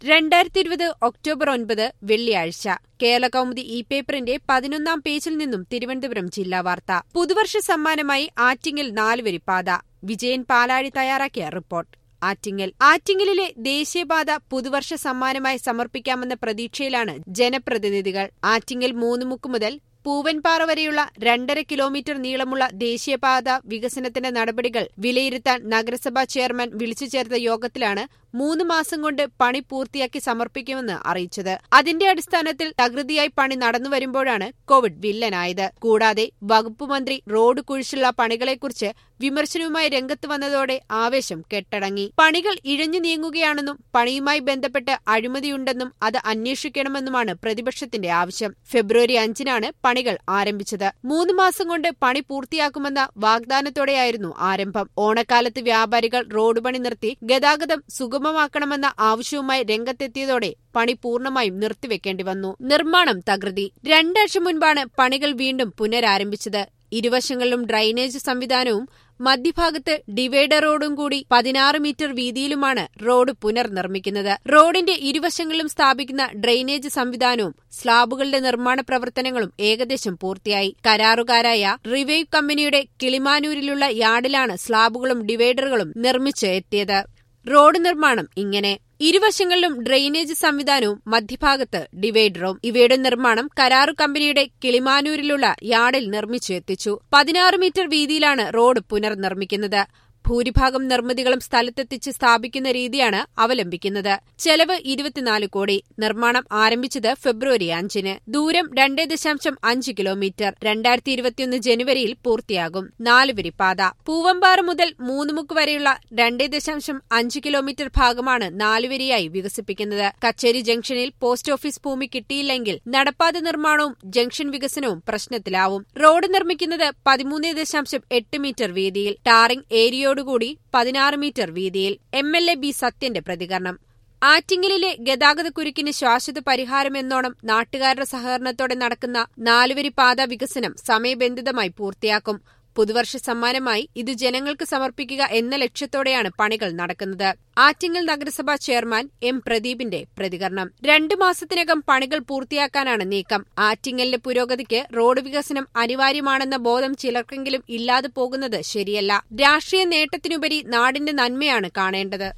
രണ്ടായിരത്തി ഇരുപത് ഒക്ടോബർ ഒൻപത് വെള്ളിയാഴ്ച കേരള കൗമുദി ഇ പേപ്പറിന്റെ പതിനൊന്നാം പേജിൽ നിന്നും തിരുവനന്തപുരം ജില്ലാ വാർത്ത പുതുവർഷ സമ്മാനമായി ആറ്റിങ്ങൽ നാലുവരിപ്പാത വിജയൻ പാലാഴി തയ്യാറാക്കിയ റിപ്പോർട്ട് ആറ്റിങ്ങൽ ആറ്റിങ്ങലിലെ ദേശീയപാത പുതുവർഷ സമ്മാനമായി സമർപ്പിക്കാമെന്ന പ്രതീക്ഷയിലാണ് ജനപ്രതിനിധികൾ ആറ്റിങ്ങൽ മൂന്നുമുക്ക് മുതൽ പൂവൻപാറ വരെയുള്ള രണ്ടര കിലോമീറ്റർ നീളമുള്ള ദേശീയപാത വികസനത്തിന്റെ നടപടികൾ വിലയിരുത്താൻ നഗരസഭാ ചെയർമാൻ വിളിച്ചു ചേർത്ത യോഗത്തിലാണ് മൂന്ന് മാസം കൊണ്ട് പണി പൂർത്തിയാക്കി സമർപ്പിക്കുമെന്ന് അറിയിച്ചത് അതിന്റെ അടിസ്ഥാനത്തിൽ തകൃതിയായി പണി നടന്നുവരുമ്പോഴാണ് കോവിഡ് വില്ലനായത് കൂടാതെ വകുപ്പ് മന്ത്രി റോഡ് കുഴിച്ചുള്ള പണികളെക്കുറിച്ച് വിമർശനവുമായി രംഗത്ത് വന്നതോടെ ആവേശം കെട്ടടങ്ങി പണികൾ ഇഴഞ്ഞു നീങ്ങുകയാണെന്നും പണിയുമായി ബന്ധപ്പെട്ട് അഴിമതിയുണ്ടെന്നും അത് അന്വേഷിക്കണമെന്നുമാണ് പ്രതിപക്ഷത്തിന്റെ ആവശ്യം ഫെബ്രുവരി അഞ്ചിനാണ് പണികൾ ആരംഭിച്ചത് മൂന്ന് മാസം കൊണ്ട് പണി പൂർത്തിയാക്കുമെന്ന വാഗ്ദാനത്തോടെയായിരുന്നു ആരംഭം ഓണക്കാലത്ത് വ്യാപാരികൾ റോഡ് പണി നിർത്തി ഗതാഗതം സുഗമമാക്കണമെന്ന ആവശ്യവുമായി രംഗത്തെത്തിയതോടെ പണി പൂർണ്ണമായും നിർത്തിവെക്കേണ്ടി വന്നു നിർമ്മാണം തകൃതി രണ്ടാഴ്ച മുൻപാണ് പണികൾ വീണ്ടും പുനരാരംഭിച്ചത് ഇരുവശങ്ങളിലും ഡ്രൈനേജ് സംവിധാനവും മധ്യഭാഗത്ത് ഡിവൈഡർ റോഡും കൂടി പതിനാറ് മീറ്റർ വീതിയിലുമാണ് റോഡ് പുനർനിർമ്മിക്കുന്നത് റോഡിന്റെ ഇരുവശങ്ങളിലും സ്ഥാപിക്കുന്ന ഡ്രെയിനേജ് സംവിധാനവും സ്ലാബുകളുടെ നിർമ്മാണ പ്രവർത്തനങ്ങളും ഏകദേശം പൂർത്തിയായി കരാറുകാരായ റിവൈവ് കമ്പനിയുടെ കിളിമാനൂരിലുള്ള യാർഡിലാണ് സ്ലാബുകളും ഡിവൈഡറുകളും നിർമ്മിച്ച് എത്തിയത് റോഡ് നിർമ്മാണം ഇങ്ങനെ ഇരുവശങ്ങളിലും ഡ്രെയിനേജ് സംവിധാനവും മധ്യഭാഗത്ത് ഡിവൈഡറും ഇവയുടെ നിർമ്മാണം കരാറു കമ്പനിയുടെ കിളിമാനൂരിലുള്ള യാർഡിൽ നിർമ്മിച്ചു എത്തിച്ചു പതിനാറ് മീറ്റർ വീതിയിലാണ് റോഡ് പുനർനിർമ്മിക്കുന്നത് ഭൂരിഭാഗം നിർമ്മിതികളും സ്ഥലത്തെത്തിച്ച് സ്ഥാപിക്കുന്ന രീതിയാണ് അവലംബിക്കുന്നത് ചെലവ് ഇരുപത്തിനാല് കോടി നിർമ്മാണം ആരംഭിച്ചത് ഫെബ്രുവരി അഞ്ചിന് ദൂരം രണ്ടേ ദശാംശം അഞ്ച് കിലോമീറ്റർ രണ്ടായിരത്തി ഇരുപത്തിയൊന്ന് ജനുവരിയിൽ പൂർത്തിയാകും നാലുവരി പാത പൂവമ്പാറ മുതൽ മൂന്നുമുക്ക് വരെയുള്ള രണ്ടേ ദശാംശം അഞ്ച് കിലോമീറ്റർ ഭാഗമാണ് നാലുവരിയായി വികസിപ്പിക്കുന്നത് കച്ചേരി ജംഗ്ഷനിൽ പോസ്റ്റ് ഓഫീസ് ഭൂമി കിട്ടിയില്ലെങ്കിൽ നടപ്പാത നിർമ്മാണവും ജംഗ്ഷൻ വികസനവും പ്രശ്നത്തിലാവും റോഡ് നിർമ്മിക്കുന്നത് പതിമൂന്ന് ദശാംശം എട്ട് മീറ്റർ വീതിയിൽ ടാറിംഗ് ഏരിയ കൂടി പതിനാറ് മീറ്റർ വീതിയിൽ എം എൽ എ ബി സത്യന്റെ പ്രതികരണം ആറ്റിങ്ങലിലെ ഗതാഗതക്കുരുക്കിന് ശാശ്വത പരിഹാരമെന്നോണം നാട്ടുകാരുടെ സഹകരണത്തോടെ നടക്കുന്ന നാലുവരി പാത വികസനം സമയബന്ധിതമായി പൂർത്തിയാക്കും പുതുവർഷ സമ്മാനമായി ഇത് ജനങ്ങൾക്ക് സമർപ്പിക്കുക എന്ന ലക്ഷ്യത്തോടെയാണ് പണികൾ നടക്കുന്നത് ആറ്റിങ്ങൽ നഗരസഭാ ചെയർമാൻ എം പ്രദീപിന്റെ പ്രതികരണം രണ്ടു മാസത്തിനകം പണികൾ പൂർത്തിയാക്കാനാണ് നീക്കം ആറ്റിങ്ങലിന്റെ പുരോഗതിക്ക് റോഡ് വികസനം അനിവാര്യമാണെന്ന ബോധം ചിലർക്കെങ്കിലും ഇല്ലാതെ പോകുന്നത് ശരിയല്ല രാഷ്ട്രീയ നേട്ടത്തിനുപരി നാടിന്റെ നന്മയാണ് കാണേണ്ടത്